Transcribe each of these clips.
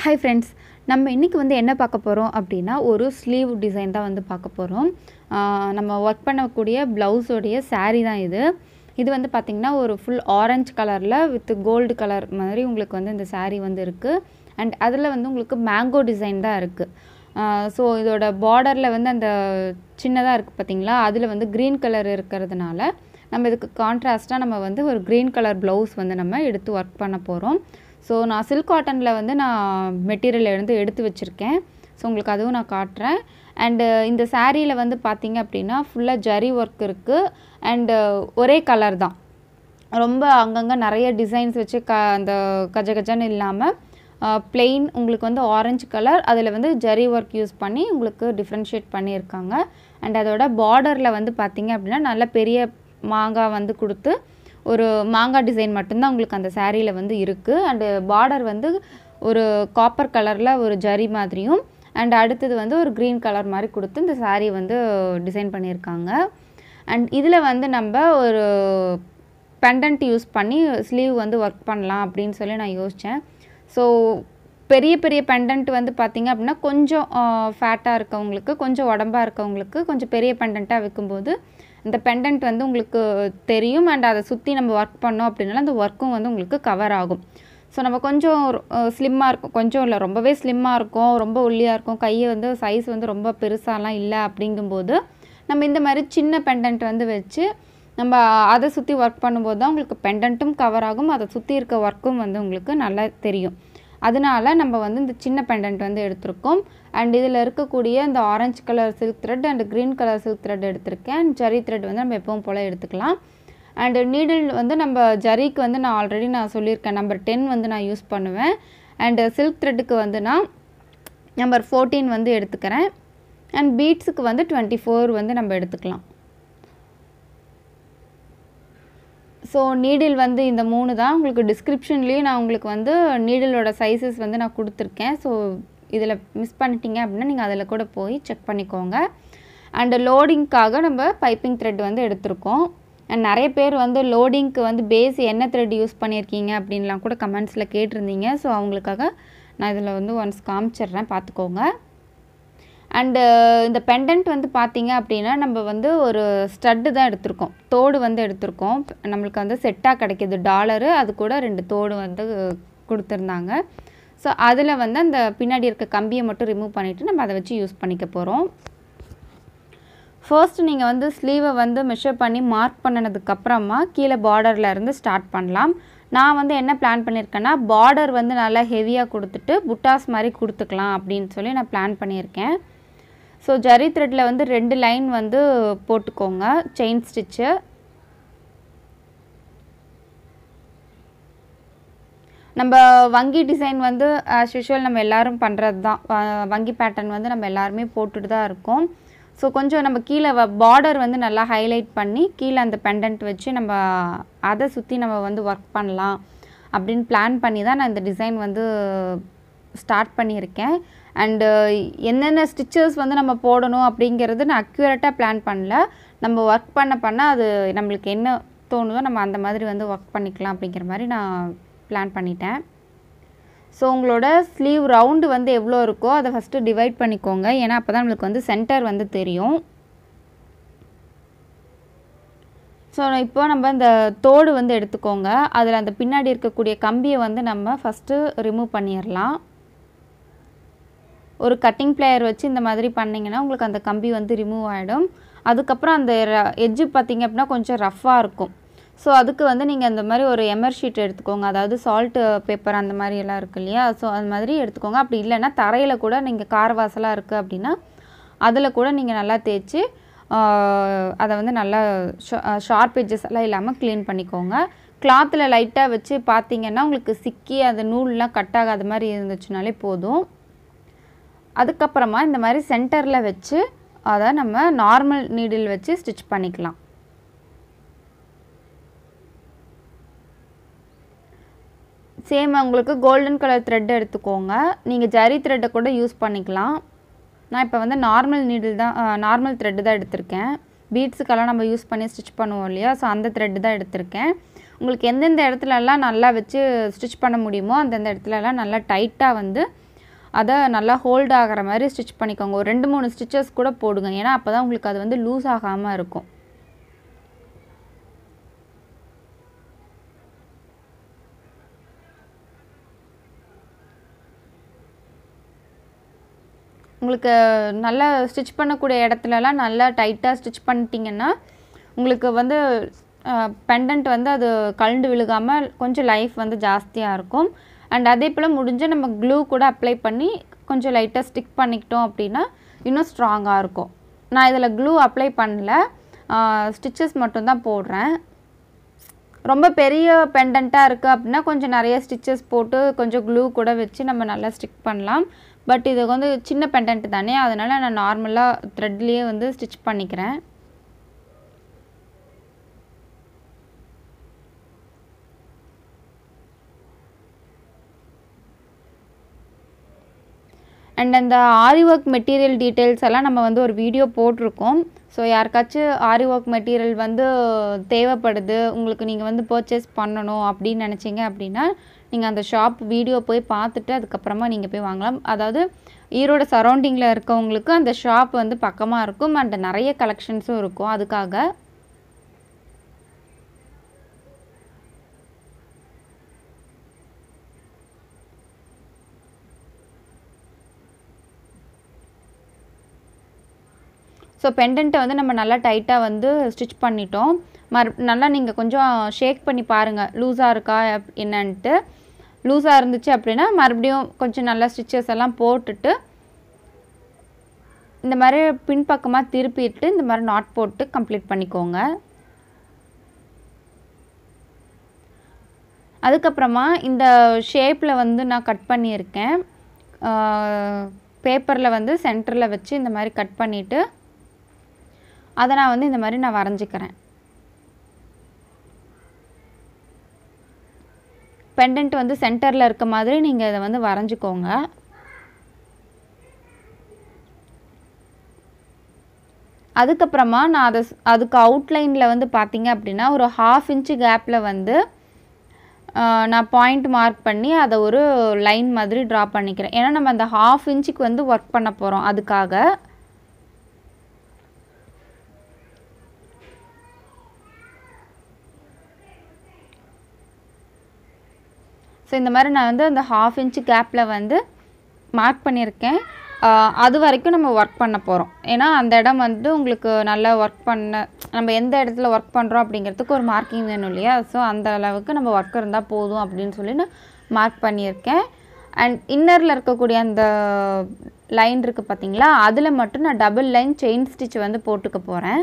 hi friends நம்ம இன்றைக்கி வந்து என்ன பார்க்க போகிறோம் அப்படின்னா ஒரு ஸ்லீவ் டிசைன் தான் வந்து பார்க்க போகிறோம் நம்ம ஒர்க் பண்ணக்கூடிய ப்ளவுஸோடைய saree தான் இது இது வந்து பார்த்திங்கன்னா ஒரு ஃபுல் ஆரஞ்சு கலரில் வித் கோல்டு கலர் மாதிரி உங்களுக்கு வந்து இந்த saree வந்து இருக்குது அண்ட் அதில் வந்து உங்களுக்கு மேங்கோ டிசைன் தான் இருக்குது ஸோ இதோட பார்டரில் வந்து அந்த சின்னதாக இருக்குது பார்த்தீங்களா அதில் வந்து க்ரீன் கலர் இருக்கிறதுனால நம்ம இதுக்கு கான்ட்ராஸ்ட்டாக நம்ம வந்து ஒரு க்ரீன் கலர் ப்ளவுஸ் வந்து நம்ம எடுத்து ஒர்க் பண்ண போகிறோம் ஸோ நான் சில்க் காட்டனில் வந்து நான் மெட்டீரியல் எடுத்து எடுத்து வச்சுருக்கேன் ஸோ உங்களுக்கு அதுவும் நான் காட்டுறேன் அண்டு இந்த சாரியில் வந்து பார்த்தீங்க அப்படின்னா ஃபுல்லாக ஜரி ஒர்க் இருக்குது அண்டு ஒரே கலர் தான் ரொம்ப அங்கங்கே நிறைய டிசைன்ஸ் வச்சு க அந்த கஜ கஜன்னு இல்லாமல் plain உங்களுக்கு வந்து ஆரஞ்சு கலர் அதில் வந்து ஜரி ஒர்க் யூஸ் பண்ணி உங்களுக்கு டிஃப்ரென்ஷியேட் பண்ணியிருக்காங்க அண்ட் அதோட பார்டரில் வந்து பார்த்தீங்க அப்படின்னா நல்ல பெரிய மாங்காய் வந்து கொடுத்து ஒரு மாங்காய் டிசைன் மட்டும்தான் உங்களுக்கு அந்த சாரியில் வந்து இருக்குது அண்டு பார்டர் வந்து ஒரு காப்பர் கலரில் ஒரு ஜரி மாதிரியும் அண்ட் அடுத்தது வந்து ஒரு க்ரீன் கலர் மாதிரி கொடுத்து இந்த saree வந்து டிசைன் பண்ணியிருக்காங்க அண்ட் இதில் வந்து நம்ம ஒரு பெண்டன்ட் யூஸ் பண்ணி ஸ்லீவ் வந்து ஒர்க் பண்ணலாம் அப்படின்னு சொல்லி நான் யோசித்தேன் ஸோ பெரிய பெரிய பெண்டன்ட் வந்து பார்த்திங்க அப்படின்னா கொஞ்சம் ஃபேட்டாக இருக்கவங்களுக்கு கொஞ்சம் உடம்பா இருக்கவங்களுக்கு கொஞ்சம் பெரிய பெண்டண்ட்டாக வைக்கும்போது இந்த பெண்டன்ட் வந்து உங்களுக்கு தெரியும் அண்ட் அதை சுற்றி நம்ம ஒர்க் பண்ணோம் அப்படின்னால அந்த ஒர்க்கும் வந்து உங்களுக்கு கவர் ஆகும் ஸோ நம்ம கொஞ்சம் ஸ்லிம்மாக இருக்கும் கொஞ்சம் இல்லை ரொம்பவே ஸ்லிம்மாக இருக்கும் ரொம்ப ஒல்லியாக இருக்கும் கையை வந்து சைஸ் வந்து ரொம்ப பெருசாலாம் இல்லை அப்படிங்கும்போது நம்ம இந்த மாதிரி சின்ன பெண்டன்ட் வந்து வச்சு நம்ம அதை சுற்றி ஒர்க் பண்ணும்போது தான் உங்களுக்கு பெண்டன்ட்டும் கவர் ஆகும் அதை சுற்றி இருக்க ஒர்க்கும் வந்து உங்களுக்கு நல்லா தெரியும் அதனால நம்ம வந்து இந்த சின்ன பெண்டன்ட் வந்து எடுத்திருக்கோம் அண்ட் இதில் இருக்கக்கூடிய இந்த orange colour silk thread and green colour silk thread எடுத்திருக்கேன் அண்ட் ஜரி த்ரெட் வந்து நம்ம எப்பவும் போல் எடுத்துக்கலாம் அண்ட் நீடில் வந்து நம்ம ஜரிக்கு வந்து நான் ஆல்ரெடி நான் சொல்லியிருக்கேன் நம்பர் டென் வந்து நான் யூஸ் பண்ணுவேன் அண்டு சில்க் த்ரெட்டுக்கு வந்து நான் நம்பர் ஃபோர்டீன் வந்து எடுத்துக்கிறேன் அண்ட் பீட்ஸுக்கு வந்து டுவெண்ட்டி ஃபோர் வந்து நம்ம எடுத்துக்கலாம் ஸோ நீடில் வந்து இந்த மூணு தான் உங்களுக்கு டிஸ்கிரிப்ஷன்லேயும் நான் உங்களுக்கு வந்து நீடிலோட சைஸஸ் வந்து நான் கொடுத்துருக்கேன் ஸோ இதில் மிஸ் பண்ணிட்டீங்க அப்படின்னா நீங்கள் அதில் கூட போய் செக் பண்ணிக்கோங்க அண்டு லோடிங்க்காக நம்ம பைப்பிங் த்ரெட் வந்து எடுத்திருக்கோம் அண்ட் நிறைய பேர் வந்து லோடிங்க்கு வந்து பேஸ் என்ன த்ரெட் யூஸ் பண்ணியிருக்கீங்க அப்படின்லாம் கூட கமெண்ட்ஸில் கேட்டிருந்தீங்க ஸோ அவங்களுக்காக நான் இதில் வந்து ஒன்ஸ் காமிச்சிடுறேன் பார்த்துக்கோங்க அண்டு இந்த பெண்டன்ட் வந்து பார்த்தீங்க அப்படின்னா நம்ம வந்து ஒரு ஸ்டட்டு தான் எடுத்திருக்கோம் தோடு வந்து எடுத்திருக்கோம் நம்மளுக்கு வந்து செட்டாக கிடைக்கிது டாலரு அது கூட ரெண்டு தோடு வந்து கொடுத்துருந்தாங்க ஸோ அதில் வந்து அந்த பின்னாடி இருக்க கம்பியை மட்டும் ரிமூவ் பண்ணிவிட்டு நம்ம அதை வச்சு யூஸ் பண்ணிக்க போகிறோம் ஃபர்ஸ்ட் நீங்கள் வந்து ஸ்லீவை வந்து மெஷர் பண்ணி மார்க் பண்ணினதுக்கப்புறமா கீழே பார்டரில் இருந்து ஸ்டார்ட் பண்ணலாம் நான் வந்து என்ன பிளான் பண்ணியிருக்கேன்னா பார்டர் வந்து நல்லா ஹெவியாக கொடுத்துட்டு புட்டாஸ் மாதிரி கொடுத்துக்கலாம் அப்படின்னு சொல்லி நான் பிளான் பண்ணியிருக்கேன் ஸோ ஜரி த்ரெட்டில் வந்து ரெண்டு லைன் வந்து போட்டுக்கோங்க செயின் ஸ்டிச்சு நம்ம வங்கி டிசைன் வந்து ஆஸ் யூஷுவல் நம்ம எல்லாரும் பண்ணுறது தான் வங்கி பேட்டர்ன் வந்து நம்ம எல்லாருமே போட்டுட்டு தான் இருக்கோம் ஸோ கொஞ்சம் நம்ம கீழே பார்டர் வந்து நல்லா ஹைலைட் பண்ணி கீழே அந்த பெண்டன்ட் வச்சு நம்ம அதை சுற்றி நம்ம வந்து ஒர்க் பண்ணலாம் அப்படின்னு பிளான் பண்ணி தான் நான் இந்த டிசைன் வந்து ஸ்டார்ட் பண்ணியிருக்கேன் அண்டு என்னென்ன ஸ்டிச்சஸ் வந்து நம்ம போடணும் அப்படிங்கிறது நான் அக்யூரேட்டாக பிளான் பண்ணல நம்ம ஒர்க் பண்ண பண்ண அது நம்மளுக்கு என்ன தோணுதோ நம்ம அந்த மாதிரி வந்து ஒர்க் பண்ணிக்கலாம் அப்படிங்கிற மாதிரி நான் பிளான் பண்ணிட்டேன் ஸோ உங்களோட ஸ்லீவ் ரவுண்டு வந்து எவ்வளோ இருக்கோ அதை ஃபஸ்ட்டு டிவைட் பண்ணிக்கோங்க ஏன்னா அப்போ தான் நம்மளுக்கு வந்து சென்டர் வந்து தெரியும் ஸோ இப்போ நம்ம இந்த தோடு வந்து எடுத்துக்கோங்க அதில் அந்த பின்னாடி இருக்கக்கூடிய கம்பியை வந்து நம்ம ஃபஸ்ட்டு ரிமூவ் பண்ணிடலாம் ஒரு கட்டிங் பிளேயர் வச்சு இந்த மாதிரி பண்ணிங்கன்னா உங்களுக்கு அந்த கம்பி வந்து ரிமூவ் ஆகிடும் அதுக்கப்புறம் அந்த எட்ஜு பார்த்திங்க அப்படின்னா கொஞ்சம் ரஃப்பாக இருக்கும் ஸோ அதுக்கு வந்து நீங்கள் அந்த மாதிரி ஒரு எமர் ஷீட் எடுத்துக்கோங்க அதாவது சால்ட்டு பேப்பர் அந்த மாதிரி எல்லாம் இருக்குது இல்லையா ஸோ அது மாதிரி எடுத்துக்கோங்க அப்படி இல்லைன்னா தரையில் கூட நீங்கள் கார வாசலாக இருக்குது அப்படின்னா அதில் கூட நீங்கள் நல்லா தேய்ச்சி அதை வந்து நல்லா ஷார்ப் எட்ஜஸ் எல்லாம் இல்லாமல் க்ளீன் பண்ணிக்கோங்க கிளாத்தில் லைட்டாக வச்சு பார்த்தீங்கன்னா உங்களுக்கு சிக்கி அந்த நூல்லாம் கட் ஆகாத மாதிரி இருந்துச்சுனாலே போதும் அதுக்கப்புறமா இந்த மாதிரி சென்டரில் வச்சு அதை நம்ம நார்மல் நீடில் வச்சு ஸ்டிச் பண்ணிக்கலாம் சேம் உங்களுக்கு கோல்டன் கலர் த்ரெட் எடுத்துக்கோங்க நீங்கள் ஜரி த்ரெட்டை கூட யூஸ் பண்ணிக்கலாம் நான் இப்போ வந்து நார்மல் நீடில் தான் நார்மல் த்ரெட்டு தான் எடுத்திருக்கேன் பீட்ஸுக்கெல்லாம் நம்ம யூஸ் பண்ணி ஸ்டிச் பண்ணுவோம் இல்லையா ஸோ அந்த த்ரெட்டு தான் எடுத்திருக்கேன் உங்களுக்கு எந்தெந்த இடத்துலலாம் நல்லா வச்சு ஸ்டிச் பண்ண முடியுமோ அந்தந்த இடத்துலலாம் நல்லா டைட்டாக வந்து அதை நல்லா ஹோல்ட் ஆகிற மாதிரி ஸ்டிச் பண்ணிக்கோங்க ஒரு ரெண்டு மூணு ஸ்டிச்சஸ் கூட போடுங்க ஏன்னா அப்போ தான் உங்களுக்கு அது வந்து லூஸ் ஆகாமல் இருக்கும் உங்களுக்கு நல்லா ஸ்டிச் பண்ணக்கூடிய இடத்துலலாம் நல்லா டைட்டாக ஸ்டிச் பண்ணிட்டீங்கன்னா உங்களுக்கு வந்து பெண்டன்ட் வந்து அது கழண்டு விழுகாமல் கொஞ்சம் லைஃப் வந்து ஜாஸ்தியாக இருக்கும் அண்ட் அதே போல் முடிஞ்சு நம்ம க்ளூ கூட அப்ளை பண்ணி கொஞ்சம் லைட்டாக ஸ்டிக் பண்ணிக்கிட்டோம் அப்படின்னா இன்னும் ஸ்ட்ராங்காக இருக்கும் நான் இதில் க்ளூ அப்ளை பண்ணல ஸ்டிச்சஸ் மட்டும்தான் போடுறேன் ரொம்ப பெரிய பெண்டண்ட்டாக இருக்குது அப்படின்னா கொஞ்சம் நிறைய ஸ்டிச்சஸ் போட்டு கொஞ்சம் க்ளூ கூட வச்சு நம்ம நல்லா ஸ்டிக் பண்ணலாம் பட் இது வந்து சின்ன பெண்டன்ட் தானே அதனால் நான் நார்மலாக த்ரெட்லேயே வந்து ஸ்டிச் பண்ணிக்கிறேன் அண்ட் அந்த ஆரி ஒர்க் மெட்டீரியல் டீட்டெயில்ஸ் எல்லாம் நம்ம வந்து ஒரு வீடியோ போட்டிருக்கோம் ஸோ யாருக்காச்சும் ஆரி ஒர்க் மெட்டீரியல் வந்து தேவைப்படுது உங்களுக்கு நீங்கள் வந்து பர்ச்சேஸ் பண்ணணும் அப்படின்னு நினச்சிங்க அப்படின்னா நீங்கள் அந்த ஷாப் வீடியோ போய் பார்த்துட்டு அதுக்கப்புறமா நீங்கள் போய் வாங்கலாம் அதாவது ஈரோடு சரௌண்டிங்கில் இருக்கவங்களுக்கு அந்த ஷாப் வந்து பக்கமாக இருக்கும் அண்ட் நிறைய கலெக்ஷன்ஸும் இருக்கும் அதுக்காக ஸோ பெண்டண்ட்டை வந்து நம்ம நல்லா டைட்டாக வந்து ஸ்டிச் பண்ணிட்டோம் மறு நல்லா நீங்கள் கொஞ்சம் ஷேக் பண்ணி பாருங்கள் லூஸாக இருக்கா அப்- என்னன்ட்டு லூஸாக இருந்துச்சு அப்படின்னா மறுபடியும் கொஞ்சம் நல்லா ஸ்டிச்சஸ் எல்லாம் போட்டுட்டு இந்த மாதிரி பின்பக்கமாக திருப்பிட்டு இந்த மாதிரி நாட் போட்டு கம்ப்ளீட் பண்ணிக்கோங்க அதுக்கப்புறமா இந்த ஷேப்பில் வந்து நான் கட் பண்ணியிருக்கேன் பேப்பரில் வந்து சென்டரில் வச்சு இந்த மாதிரி கட் பண்ணிவிட்டு அதை நான் வந்து இந்த மாதிரி நான் வரைஞ்சிக்கிறேன் பெண்டன்ட் வந்து சென்டரில் இருக்க மாதிரி நீங்கள் இதை வந்து வரைஞ்சிக்கோங்க அதுக்கப்புறமா நான் அதை ஸ்- அதுக்கு அவுட்லைனில் வந்து பார்த்தீங்க அப்படின்னா ஒரு ஹாஃப் இன்ச்சு கேப்பில் வந்து ஆஹ், நான் பாயிண்ட் மார்க் பண்ணி அதை ஒரு லைன் மாதிரி ட்ரா பண்ணிக்கிறேன் ஏன்னா நம்ம அந்த ஹாஃப் இன்ச்சுக்கு வந்து ஒர்க் பண்ண போகிறோம் அதுக்காக ஸோ இந்த மாதிரி நான் வந்து அந்த ஹாஃப் இன்ச்சு கேப்பில் வந்து மார்க் பண்ணியிருக்கேன் ஆஹ் அது வரைக்கும் நம்ம ஒர்க் பண்ண போகிறோம் ஏன்னா அந்த இடம் வந்து உங்களுக்கு நல்லா ஒர்க் பண்ண நம்ம எந்த இடத்துல ஒர்க் பண்ணுறோம் அப்படிங்கிறதுக்கு ஒரு மார்க்கிங் வேணும் இல்லையா ஸோ அந்த அளவுக்கு நம்ம ஒர்க் இருந்தால் போதும் அப்படின்னு சொல்லி நான் மார்க் பண்ணியிருக்கேன் அண்ட் இன்னரில் இருக்கக்கூடிய அந்த லைன் இருக்குது பார்த்தீங்களா அதில் மட்டும் நான் டபுள் லைன் செயின் ஸ்டிச் வந்து போட்டுக்க போகிறேன்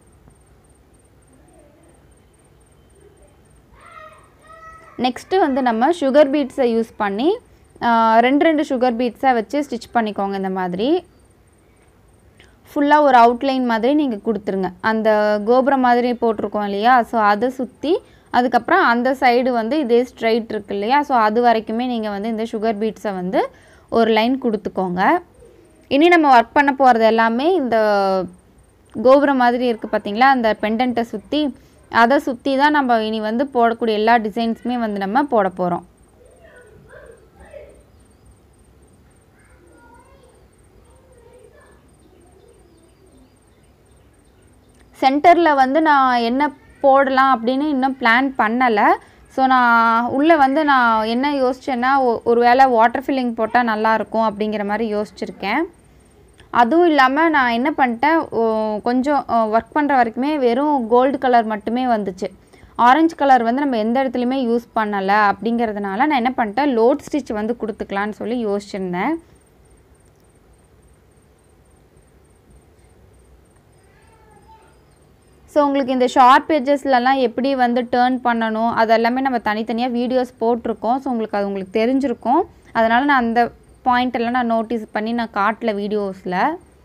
நெக்ஸ்ட்டு வந்து நம்ம சுகர் பீட்ஸை யூஸ் பண்ணி ஆஹ், ரெண்டு ரெண்டு சுகர் பீட்ஸை வச்சு ஸ்டிச் பண்ணிக்கோங்க இந்த மாதிரி ஃபுல்லாக ஒரு அவுட்லைன் மாதிரி நீங்கள் கொடுத்துருங்க அந்த கோபுரம் மாதிரி போட்டிருக்கோம் இல்லையா ஸோ அதை சுற்றி அதுக்கப்புறம் அந்த சைடு வந்து இதே ஸ்ட்ரைட் இருக்கு இல்லையா ஸோ அது வரைக்குமே நீங்கள் வந்து இந்த சுகர் பீட்ஸை வந்து ஒரு லைன் கொடுத்துக்கோங்க இனி நம்ம ஒர்க் பண்ண போகிறது எல்லாமே இந்த கோபுரம் மாதிரி இருக்குது பார்த்தீங்களா அந்த பெண்டண்ட்டை சுற்றி அதை சுற்றி தான் நம்ம இனி வந்து போடக்கூடிய எல்லா டிசைன்ஸுமே வந்து நம்ம போட போகிறோம் சென்டரில் வந்து நான் என்ன போடலாம் அப்படின்னு இன்னும் பிளான் பண்ணலை ஸோ நான் உள்ளே வந்து நான் என்ன யோசிச்சேன்னா ஒ- ஒரு வேளை வாட்டர் ஃபில்லிங் போட்டால் நல்லாயிருக்கும் அப்படிங்கிற மாதிரி யோசிச்சிருக்கேன் அதுவும் இல்லாமல் நான் என்ன பண்ணிட்டேன் ஓ- கொஞ்சம் ஒர்க் பண்ணுற வரைக்குமே வெறும் கோல்டு கலர் மட்டுமே வந்துச்சு ஆரஞ்சு கலர் வந்து நம்ம எந்த இடத்துலையுமே யூஸ் பண்ணலை அப்படிங்கிறதுனால நான் என்ன பண்ணிட்டேன் லோட் ஸ்டிச் வந்து கொடுத்துக்கலான்னு சொல்லி யோசிச்சிருந்தேன் ஸோ உங்களுக்கு இந்த ஷார்ட் பேஜஸ்லலாம் எப்படி வந்து டேர்ன் பண்ணணும் அதெல்லாமே நம்ம தனித்தனியாக வீடியோஸ் போட்டிருக்கோம் ஸோ உங்களுக்கு அது உங்களுக்கு தெரிஞ்சிருக்கும் அதனால் நான் அந்த பாயிண்ட் எல்லாம் நான் நோட்டீஸ் பண்ணி நான் காட்டல வீடியோஸில்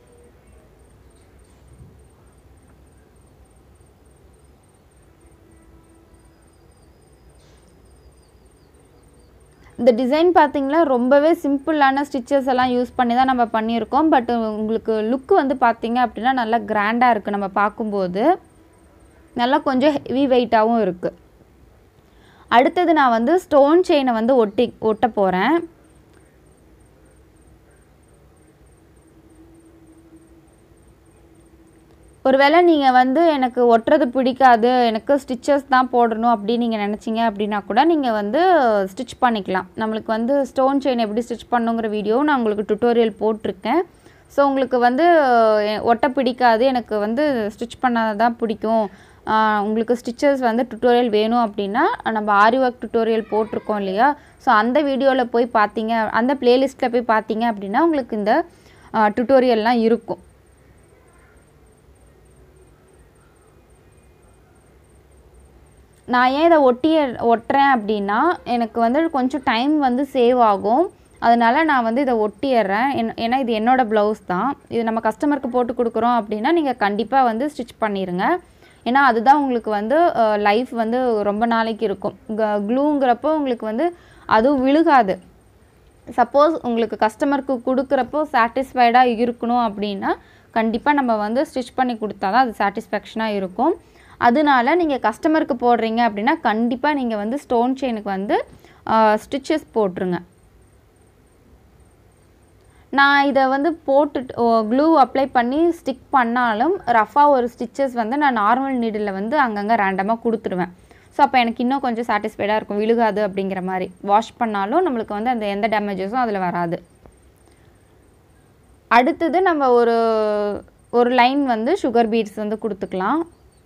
இந்த டிசைன் பார்த்தீங்கன்னா ரொம்பவே சிம்பிளான ஸ்டிச்சஸ் எல்லாம் யூஸ் பண்ணி தான் நம்ம பண்ணியிருக்கோம் பட் உங்களுக்கு லுக் வந்து பார்த்தீங்க அப்படின்னா நல்லா கிராண்டாக இருக்குது நம்ம பார்க்கும்போது நல்லா கொஞ்சம் ஹெவி வெயிட்டாகவும் இருக்குது அடுத்தது நான் வந்து ஸ்டோன் செயினை வந்து ஒட்டி ஒட்ட போகிறேன் ஒருவேளை நீங்கள் வந்து எனக்கு ஒட்டுறது பிடிக்காது எனக்கு ஸ்டிச்சஸ் தான் போடணும் அப்படின்னு நீங்கள் நினச்சிங்க அப்படின்னா கூட நீங்கள் வந்து ஸ்டிச் பண்ணிக்கலாம் நம்மளுக்கு வந்து ஸ்டோன் செயின் எப்படி ஸ்டிச் பண்ணுங்கிற வீடியோ நான் உங்களுக்கு டுட்டோரியல் போட்டிருக்கேன் ஸோ உங்களுக்கு வந்து எ- ஒட்ட பிடிக்காது எனக்கு வந்து ஸ்டிச் பண்ணாதான் தான் பிடிக்கும் ஆஹ் உங்களுக்கு ஸ்டிச்சஸ் வந்து டுட்டோரியல் வேணும் அப்படின்னா நம்ம ஆரி ஒர்க் டுட்டோரியல் போட்டிருக்கோம் இல்லையா ஸோ அந்த வீடியோவில் போய் பார்த்தீங்க அந்த பிளேலிஸ்ட்டில் போய் பார்த்தீங்க அப்படின்னா உங்களுக்கு இந்த டுட்டோரியல்லாம் இருக்கும் நான் ஏன் இதை ஒட்டி ஒட்டுறேன் அப்படின்னா எனக்கு வந்து கொஞ்சம் டைம் வந்து சேவ் ஆகும் அதனால நான் வந்து இதை ஒட்டிடுறேன் என் ஏன்னா இது என்னோட ப்ளவுஸ் தான் இது நம்ம கஸ்டமருக்கு போட்டு கொடுக்குறோம் அப்படின்னா நீங்கள் கண்டிப்பாக வந்து ஸ்டிச் பண்ணிடுங்க ஏன்னா அதுதான் உங்களுக்கு வந்து லைஃப் வந்து ரொம்ப நாளைக்கு இருக்கும் க்ளூங்கிறப்போ உங்களுக்கு வந்து அதுவும் விழுகாது சப்போஸ் உங்களுக்கு கஸ்டமருக்கு கொடுக்குறப்போ சாட்டிஸ்ஃபைடாக இருக்கணும் அப்படின்னா கண்டிப்பாக நம்ம வந்து ஸ்டிச் பண்ணி கொடுத்தா தான் அது சாட்டிஸ்ஃபேக்ஷனாக இருக்கும் அதனால நீங்கள் கஸ்டமருக்கு போடுறீங்க அப்படின்னா கண்டிப்பாக நீங்கள் வந்து ஸ்டோன் செயினுக்கு வந்து ஸ்டிச்சஸ் போட்டுருங்க நான் இதை வந்து போட்டுட்டு க்ளூ அப்ளை பண்ணி ஸ்டிக் பண்ணாலும் ரஃபாக ஒரு ஸ்டிச்சஸ் வந்து நான் நார்மல் நீடில் வந்து அங்கங்கே ரேண்டமாக கொடுத்துருவேன் ஸோ அப்போ எனக்கு இன்னும் கொஞ்சம் சாட்டிஸ்ஃபைடாக இருக்கும் விழுகாது அப்படிங்கிற மாதிரி வாஷ் பண்ணாலும் நம்மளுக்கு வந்து அந்த எந்த டேமேஜஸும் அதில் வராது அடுத்தது நம்ம ஒரு ஒரு லைன் வந்து சுகர் பீட்ஸ் வந்து கொடுத்துக்கலாம்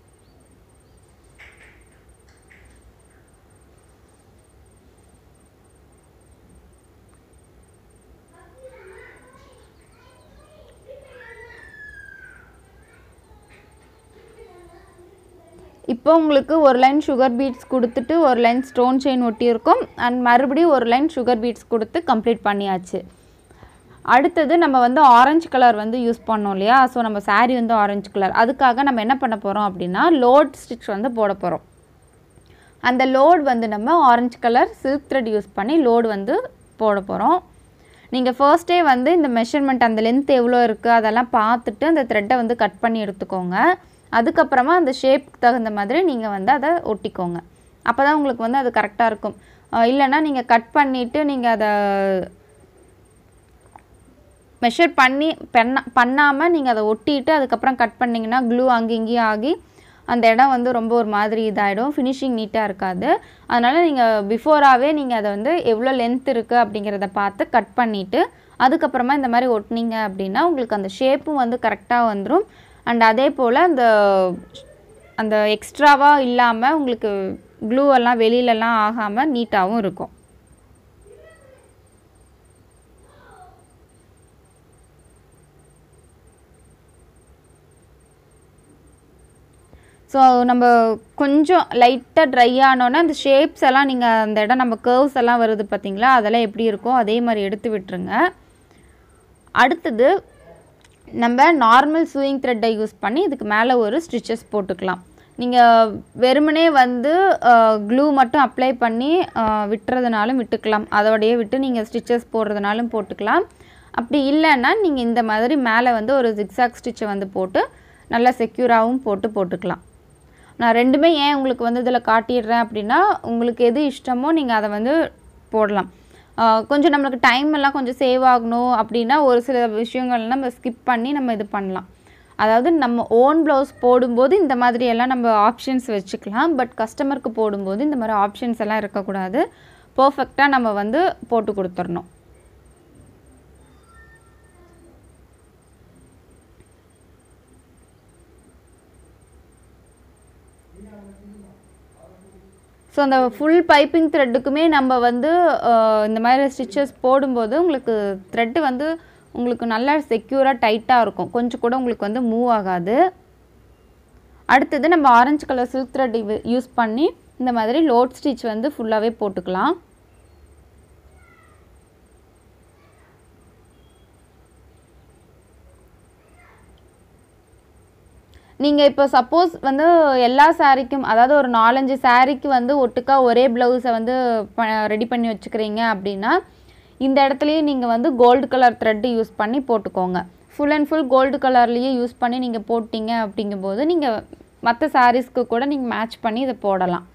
இப்போ உங்களுக்கு ஒரு லைன் சுகர் பீட்ஸ் கொடுத்துட்டு ஒரு லைன் ஸ்டோன் செயின் ஒட்டியிருக்கோம் அண்ட் மறுபடியும் ஒரு லைன் சுகர் பீட்ஸ் கொடுத்து கம்ப்ளீட் பண்ணியாச்சு அடுத்தது நம்ம வந்து ஆரஞ்சு கலர் வந்து யூஸ் பண்ணோம் இல்லையா ஸோ நம்ம saree வந்து ஆரஞ்சு கலர் அதுக்காக நம்ம என்ன பண்ண போகிறோம் அப்படின்னா லோட் ஸ்டிச் வந்து போட போகிறோம் அந்த லோட் வந்து நம்ம orange colour silk thread use பண்ணி லோடு வந்து போட போகிறோம் நீங்கள் ஃபர்ஸ்டே வந்து இந்த மெஷர்மெண்ட் அந்த லென்த் எவ்வளோ இருக்குது அதெல்லாம் பார்த்துட்டு அந்த த்ரெட்டை வந்து கட் பண்ணி எடுத்துக்கோங்க அதுக்கப்புறமா அந்த ஷேப்க்கு தகுந்த மாதிரி நீங்கள் வந்து அதை ஒட்டிக்கோங்க அப்போ தான் உங்களுக்கு வந்து அது கரெக்டாக இருக்கும் அஹ் இல்லைன்னா நீங்கள் கட் பண்ணிவிட்டு நீங்கள் அதை மெஷர் பண்ணி பண்ண பண்ணாமல் நீங்கள் அதை ஒட்டிட்டு அதுக்கப்புறம் கட் பண்ணிங்கன்னா க்ளூ அங்கே இங்கேயும் ஆகி அந்த இடம் வந்து ரொம்ப ஒரு மாதிரி இதாகிடும் ஃபினிஷிங் நீட்டாக இருக்காது அதனால் நீங்கள் பிஃபோராகவே நீங்கள் அதை வந்து எவ்வளோ லென்த் இருக்குது அப்படிங்கிறத பார்த்து கட் பண்ணிவிட்டு அதுக்கப்புறமா இந்த மாதிரி ஒட்டினீங்க அப்படின்னா உங்களுக்கு அந்த ஷேப்பும் வந்து கரெக்டாக வந்துடும் அண்ட் அதே போல் அந்த அந்த எக்ஸ்ட்ராவாக இல்லாமல் உங்களுக்கு க்ளூ எல்லாம் வெளியிலலாம் ஆகாமல் நீட்டாகவும் இருக்கும் ஸோ நம்ம கொஞ்சம் லைட்டாக ட்ரை ஆனோன்னே அந்த ஷேப்ஸ் எல்லாம் நீங்கள் அந்த இடம் நம்ம கர்வ்ஸ் எல்லாம் வருது பார்த்தீங்களா அதெல்லாம் எப்படி இருக்கோ அதே மாதிரி எடுத்து விட்டுருங்க அடுத்தது நம்ம நார்மல் சூயிங் த்ரெட்டை யூஸ் பண்ணி இதுக்கு மேலே ஒரு ஸ்டிச்சஸ் போட்டுக்கலாம் நீங்கள் வெறுமனே வந்து க்ளூ மட்டும் அப்ளை பண்ணி அஹ், விட்டுறதுனாலும் விட்டுக்கலாம் அதோடையே விட்டு நீங்கள் ஸ்டிச்சஸ் போடுறதுனாலும் போட்டுக்கலாம் அப்படி இல்லைன்னா நீங்கள் இந்த மாதிரி மேலே வந்து ஒரு ஜிக்ஸாக் ஸ்டிச்சை வந்து போட்டு நல்லா செக்யூராகவும் போட்டு போட்டுக்கலாம் நான் ரெண்டுமே ஏன் உங்களுக்கு வந்து இதில் காட்டிடுறேன் அப்படின்னா உங்களுக்கு எது இஷ்டமோ நீங்கள் அதை வந்து போடலாம் ஆஹ் கொஞ்சம் நம்மளுக்கு டைம் எல்லாம் கொஞ்சம் சேவ் ஆகணும் அப்படின்னா ஒரு சில விஷயங்கள்லாம் நம்ம ஸ்கிப் பண்ணி நம்ம இது பண்ணலாம் அதாவது நம்ம ஓன் ப்ளவுஸ் போடும்போது இந்த மாதிரி எல்லாம் நம்ம ஆப்ஷன்ஸ் வச்சுக்கலாம் பட் கஸ்டமருக்கு போடும்போது இந்த மாதிரி ஆப்ஷன்ஸ் எல்லாம் இருக்கக்கூடாது பர்ஃபெக்டாக நம்ம வந்து போட்டு கொடுத்துடணும் ஸோ அந்த ஃபுல் பைப்பிங் த்ரெட்டுக்குமே நம்ம வந்து அஹ், இந்த மாதிரி ஸ்டிச்சஸ் போடும்போது உங்களுக்கு த்ரெட்டு வந்து உங்களுக்கு நல்லா செக்யூராக டைட்டாக இருக்கும் கொஞ்சம் கூட உங்களுக்கு வந்து மூவ் ஆகாது அடுத்தது நம்ம orange colour silk thread use பண்ணி இந்த மாதிரி லோட் ஸ்டிச் வந்து ஃபுல்லாகவே போட்டுக்கலாம் நீங்கள் இப்போ சப்போஸ் வந்து எல்லா சாரீக்கும் அதாவது ஒரு நாலஞ்சு சாரீக்கு வந்து ஒட்டுக்கா ஒரே ப்ளவுஸை வந்து ரெடி பண்ணி வச்சுக்கிறீங்க அப்படின்னா இந்த இடத்துலையே நீங்கள் வந்து கோல்டு கலர் த்ரெட்டு யூஸ் பண்ணி போட்டுக்கோங்க ஃபுல் அண்ட் ஃபுல் கோல்டு கலர்லேயே யூஸ் பண்ணி நீங்கள் போட்டிங்க அப்படிங்கும்போது நீங்கள் மற்ற சாரீஸ்க்கு கூட நீங்கள் மேட்ச் பண்ணி இதை போடலாம்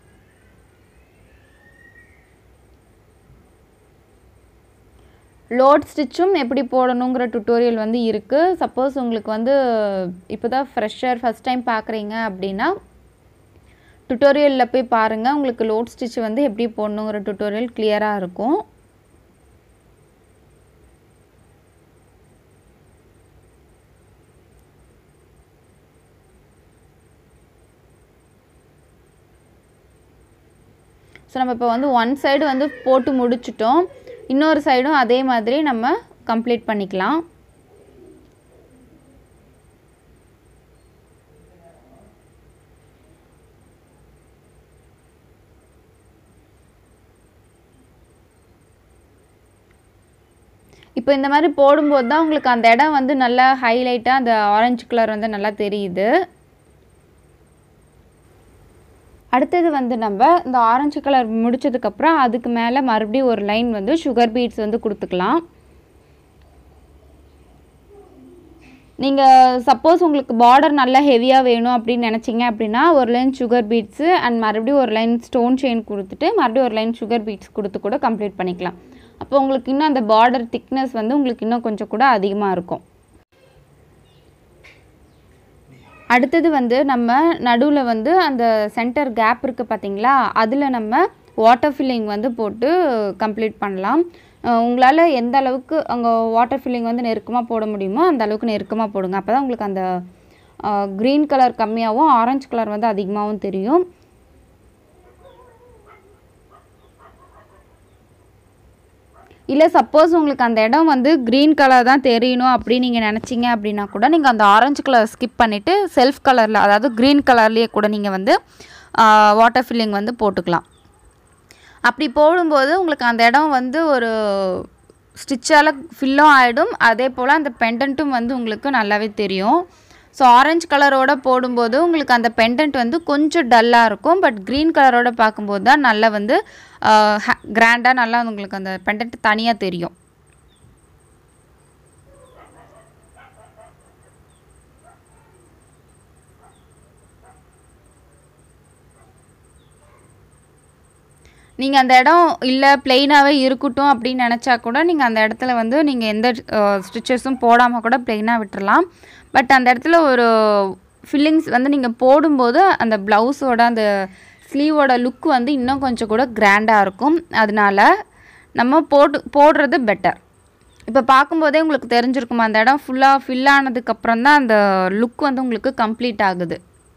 லோட் ஸ்டிச்சும் எப்படி போடணுங்கிற டுட்டோரியல் வந்து இருக்குது சப்போஸ் உங்களுக்கு வந்து இப்போ தான் ஃப்ரெஷர் ஃபஸ்ட் டைம் பார்க்குறீங்க அப்படின்னா டுட்டோரியலில் போய் பாருங்கள் உங்களுக்கு லோட் ஸ்டிச் வந்து எப்படி போடணுங்கிற டுட்டோரியல் கிளியராக இருக்கும் ஸோ நம்ம இப்போ வந்து ஒன் சைடு வந்து போட்டு முடிச்சிட்டோம் இன்னொரு சைடும் அதே மாதிரி நம்ம கம்ப்ளீட் பண்ணிக்கலாம் இப்போ இந்த மாதிரி போடும்போது தான் உங்களுக்கு அந்த இடம் வந்து நல்லா ஹைலைட்டாக அந்த ஆரஞ்சு கலர் வந்து நல்லா தெரியுது அடுத்தது வந்து நம்ம இந்த ஆரஞ்சு கலர் முடிச்சதுக்கப்புறம் அதுக்கு மேலே மறுபடியும் ஒரு லைன் வந்து சுகர் பீட்ஸ் வந்து கொடுத்துக்கலாம் நீங்கள் சப்போஸ் உங்களுக்கு பார்டர் நல்லா ஹெவியாக வேணும் அப்படின்னு நினச்சிங்க அப்படின்னா ஒரு லைன் சுகர் பீட்ஸு அண்ட் மறுபடியும் ஒரு லைன் ஸ்டோன் செயின் கொடுத்துட்டு மறுபடியும் ஒரு லைன் சுகர் பீட்ஸ் கொடுத்து கூட கம்ப்ளீட் பண்ணிக்கலாம் அப்போ உங்களுக்கு இன்னும் அந்த பார்டர் திக்னஸ் வந்து உங்களுக்கு இன்னும் கொஞ்சம் கூட அதிகமாக இருக்கும் அடுத்தது வந்து நம்ம நடுவில் வந்து அந்த சென்டர் கேப் இருக்குது பார்த்தீங்களா அதில் நம்ம வாட்டர் ஃபில்லிங் வந்து போட்டு கம்ப்ளீட் பண்ணலாம் உங்களால் எந்த அளவுக்கு அங்கே வாட்டர் ஃபில்லிங் வந்து நெருக்கமாக போட முடியுமோ அந்த அளவுக்கு நெருக்கமாக போடுங்க அப்போ தான் உங்களுக்கு அந்த க்ரீன் கலர் கம்மியாகவும் ஆரஞ்சு கலர் வந்து அதிகமாகவும் தெரியும் இல்லை சப்போஸ் உங்களுக்கு அந்த இடம் வந்து க்ரீன் கலர் தான் தெரியணும் அப்படின்னு நீங்கள் நினச்சிங்க அப்படின்னா கூட நீங்கள் அந்த ஆரஞ்சு கலர் ஸ்கிப் பண்ணிவிட்டு செல்ஃப் கலரில் அதாவது க்ரீன் கலர்லேயே கூட நீங்கள் வந்து வாட்டர் ஃபில்லிங் வந்து போட்டுக்கலாம் அப்படி போடும்போது உங்களுக்கு அந்த இடம் வந்து ஒரு ஸ்டிச்சால் ஃபில்லும் ஆகிடும் அதே போல் அந்த பெண்டன்ட்டும் வந்து உங்களுக்கு நல்லாவே தெரியும் ஸோ ஆரஞ்சு கலரோட போடும்போது உங்களுக்கு அந்த பெண்டன்ட் வந்து கொஞ்சம் டல்லாக இருக்கும் பட் க்ரீன் கலரோட பார்க்கும்போது தான் நல்லா வந்து கிராண்டாக நல்லா உங்களுக்கு அந்த பெண்டன்ட் தனியாக தெரியும் நீங்கள் அந்த இடம் இல்லை பிளெயினாகவே இருக்கட்டும் அப்படின்னு நினச்சா கூட நீங்கள் அந்த இடத்துல வந்து நீங்கள் எந்த ஸ்டிச்சஸும் போடாமல் கூட பிளெயினாக விட்டுறலாம் பட் அந்த இடத்துல ஒரு ஃபில்லிங்ஸ் வந்து நீங்கள் போடும்போது அந்த ப்ளவுஸோட அந்த ஸ்லீவோட லுக் வந்து இன்னும் கொஞ்சம் கூட கிராண்டாக இருக்கும் அதனால நம்ம போட்டு போடுறது பெட்டர் இப்போ பார்க்கும்போதே உங்களுக்கு தெரிஞ்சிருக்குமா அந்த இடம் ஃபுல்லாக ஃபில் ஆனதுக்கப்புறம் தான் அந்த லுக் வந்து உங்களுக்கு கம்ப்ளீட் ஆகுது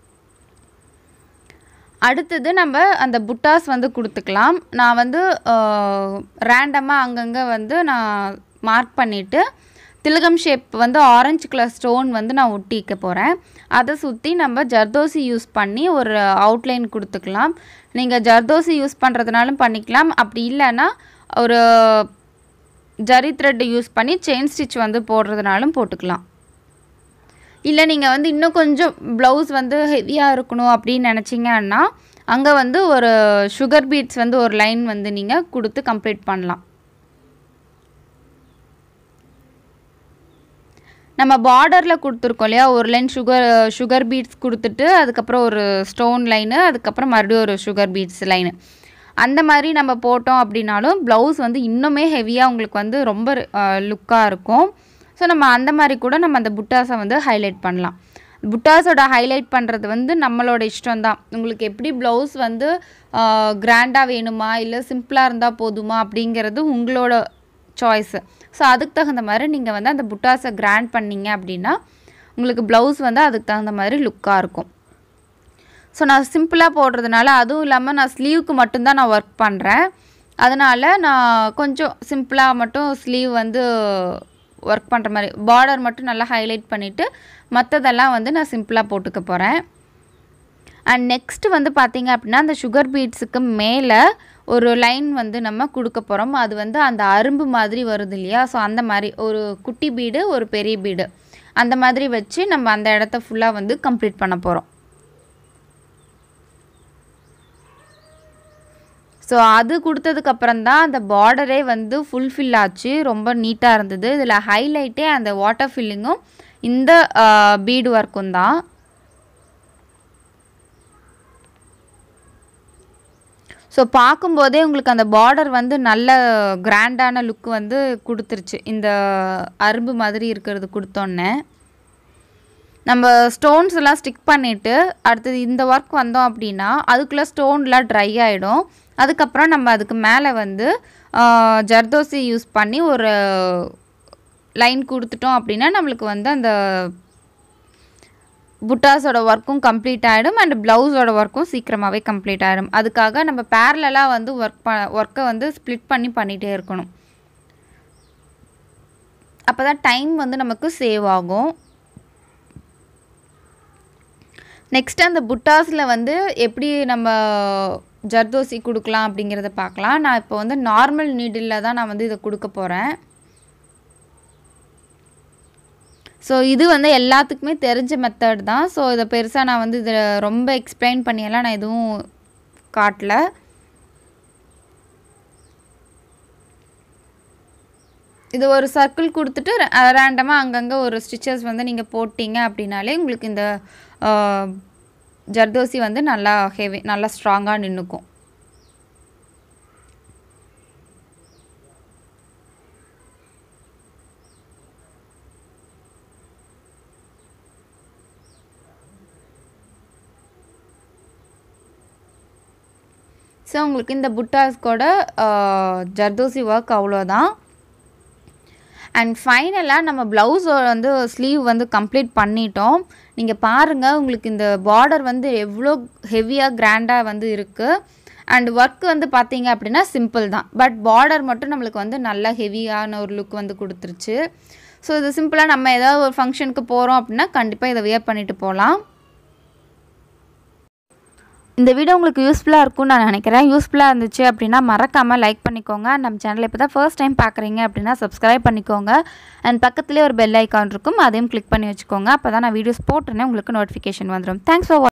அடுத்தது நம்ம அந்த புட்டாஸ் வந்து கொடுத்துக்கலாம் நான் வந்து ரேண்டமாக அங்கங்கே வந்து நான் மார்க் பண்ணிவிட்டு திலகம் ஷேப் வந்து ஆரஞ்சு கலர் ஸ்டோன் வந்து நான் ஒட்டிக்க போகிறேன் அதை சுற்றி நம்ம ஜர்தோசி யூஸ் பண்ணி ஒரு அவுட்லைன் கொடுத்துக்கலாம் நீங்கள் ஜர்தோசி யூஸ் பண்ணுறதுனாலும் பண்ணிக்கலாம் அப்படி இல்லைன்னா ஒரு ஜரி த்ரெட் யூஸ் பண்ணி செயின் ஸ்டிச் வந்து போடுறதுனாலும் போட்டுக்கலாம் இல்லை நீங்கள் வந்து இன்னும் கொஞ்சம் ப்ளவுஸ் வந்து ஹெவியாக இருக்கணும் அப்படின்னு நினச்சிங்கன்னா அங்கே வந்து ஒரு சுகர் பீட்ஸ் வந்து ஒரு லைன் வந்து நீங்கள் கொடுத்து கம்ப்ளீட் பண்ணலாம் நம்ம பார்டரில் கொடுத்துருக்கோம் இல்லையா ஒரு லைன் சுகர் சுகர் பீட்ஸ் கொடுத்துட்டு அதுக்கப்புறம் ஒரு ஸ்டோன் லைனு அதுக்கப்புறம் மறுபடியும் ஒரு சுகர் பீட்ஸ் லைனு அந்த மாதிரி நம்ம போட்டோம் அப்படின்னாலும் ப்ளவுஸ் வந்து இன்னுமே ஹெவியாக உங்களுக்கு வந்து ரொம்ப லுக்காக இருக்கும் ஸோ நம்ம அந்த மாதிரி கூட நம்ம அந்த புட்டாஸை வந்து ஹைலைட் பண்ணலாம் புட்டாஸோட ஹைலைட் பண்ணுறது வந்து நம்மளோட இஷ்டம் தான் உங்களுக்கு எப்படி ப்ளவுஸ் வந்து கிராண்டாக வேணுமா இல்லை சிம்பிளாக இருந்தால் போதுமா அப்படிங்கிறது உங்களோட சாய்ஸு ஸோ அதுக்கு தகுந்த மாதிரி நீங்கள் வந்து அந்த புட்டாஸை கிராண்ட் பண்ணிங்க அப்படின்னா உங்களுக்கு ப்ளவுஸ் வந்து அதுக்கு தகுந்த மாதிரி லுக்காக இருக்கும் ஸோ நான் சிம்பிளாக போடுறதுனால அதுவும் இல்லாமல் நான் ஸ்லீவுக்கு மட்டும்தான் நான் ஒர்க் பண்ணுறேன் அதனால் நான் கொஞ்சம் சிம்பிளாக மட்டும் ஸ்லீவ் வந்து ஒர்க் பண்ணுற மாதிரி பார்டர் மட்டும் நல்லா ஹைலைட் பண்ணிவிட்டு மற்றதெல்லாம் வந்து நான் சிம்பிளாக போட்டுக்க போகிறேன் அண்ட் நெக்ஸ்ட்டு வந்து பார்த்திங்க அப்படின்னா அந்த சுகர் பீட்ஸுக்கு மேலே ஒரு லைன் வந்து நம்ம கொடுக்க போகிறோம் அது வந்து அந்த அரும்பு மாதிரி வருது இல்லையா ஸோ அந்த மாதிரி ஒரு குட்டி பீடு ஒரு பெரிய பீடு அந்த மாதிரி வச்சு நம்ம அந்த இடத்த ஃபுல்லாக வந்து கம்ப்ளீட் பண்ண போகிறோம் ஸோ அது கொடுத்ததுக்கப்புறம் தான் அந்த பார்டரே வந்து ஃபுல்ஃபில் ஆச்சு ரொம்ப நீட்டாக இருந்தது இதில் ஹைலைட்டே அந்த வாட்டர் ஃபில்லிங்கும் இந்த பீடு ஒர்க்கும் தான் ஸோ பார்க்கும்போதே உங்களுக்கு அந்த பார்டர் வந்து நல்ல கிராண்டான லுக் வந்து கொடுத்துருச்சு இந்த அரும்பு மாதிரி இருக்கிறது கொடுத்தோன்னே நம்ம ஸ்டோன்ஸ் எல்லாம் ஸ்டிக் பண்ணிவிட்டு அடுத்தது இந்த ஒர்க் வந்தோம் அப்படின்னா அதுக்குள்ளே ஸ்டோன்லாம் ட்ரை ஆகிடும் அதுக்கப்புறம் நம்ம அதுக்கு மேலே வந்து ஜர்தோசி யூஸ் பண்ணி ஒரு லைன் கொடுத்துட்டோம் அப்படின்னா நம்மளுக்கு வந்து அந்த புட்டாஸோட ஒர்க்கும் கம்ப்ளீட் ஆகிடும் அண்ட் ப்ளவுஸோட ஒர்க்கும் சீக்கிரமாகவே கம்ப்ளீட் ஆகிடும் அதுக்காக நம்ம பேரலாக வந்து ஒர்க் ப ஒர்க்கை வந்து ஸ்ப்ளிட் பண்ணி பண்ணிகிட்டே இருக்கணும் அப்போ தான் டைம் வந்து நமக்கு சேவ் ஆகும் நெக்ஸ்ட் அந்த புட்டாஸில் வந்து எப்படி நம்ம ஜர்தோசி கொடுக்கலாம் அப்படிங்கிறத பார்க்கலாம் நான் இப்போ வந்து நார்மல் நீடில் தான் நான் வந்து இதை கொடுக்க போகிறேன் ஸோ இது வந்து எல்லாத்துக்குமே தெரிஞ்ச மெத்தட் தான் ஸோ இதை பெருசாக நான் வந்து இதை ரொம்ப எக்ஸ்பிளைன் பண்ணியெல்லாம் நான் எதுவும் காட்டல இது ஒரு சர்க்கிள் கொடுத்துட்டு ரேண்டமாக அங்கங்கே ஒரு ஸ்டிச்சஸ் வந்து நீங்கள் போட்டிங்க அப்படின்னாலே உங்களுக்கு இந்த ஜர்தோசி வந்து நல்லா ஹெவி நல்லா ஸ்ட்ராங்காக நின்றுக்கும் ஸோ உங்களுக்கு இந்த புட்டாஸ்கோட ஜர்தோசி ஒர்க் அவ்வளோதான் அண்ட் ஃபைனலாக நம்ம ப்ளவுஸ் வந்து ஸ்லீவ் வந்து கம்ப்ளீட் பண்ணிட்டோம் நீங்கள் பாருங்கள் உங்களுக்கு இந்த பார்டர் வந்து எவ்வளோ ஹெவியாக கிராண்டாக வந்து இருக்குது அண்ட் ஒர்க் வந்து பார்த்தீங்க அப்படின்னா சிம்பிள் தான் பட் பார்டர் மட்டும் நம்மளுக்கு வந்து நல்ல ஹெவியான ஒரு லுக் வந்து கொடுத்துருச்சு ஸோ இது சிம்பிளாக நம்ம ஏதாவது ஒரு ஃபங்க்ஷனுக்கு போகிறோம் அப்படின்னா கண்டிப்பாக இதை வியர் பண்ணிட்டு போகலாம் இந்த வீடியோ உங்களுக்கு யூஸ்ஃபுல்லாக இருக்கும்னு நான் நினைக்கிறேன் யூஸ்ஃபுல்லாக இருந்துச்சு அப்படின்னா மறக்காமல் லைக் பண்ணிக்கோங்க நம்ம சேனலை இப்போ தான் ஃபர்ஸ்ட் டைம் பார்க்குறீங்க அப்படின்னா சப்ஸ்கிரைப் பண்ணிக்கோங்க அண்ட் பக்கத்துலேயே ஒரு பெல் ஐக்கான் இருக்கும் அதையும் கிளிக் பண்ணி வச்சுக்கோங்க அப்போ தான் நான் வீடியோஸ் போட்டோன்னே உங்களுக்கு நோட்டிஃபிகேஷன் வந்துடும் தேங்க்ஸ் ஃபார்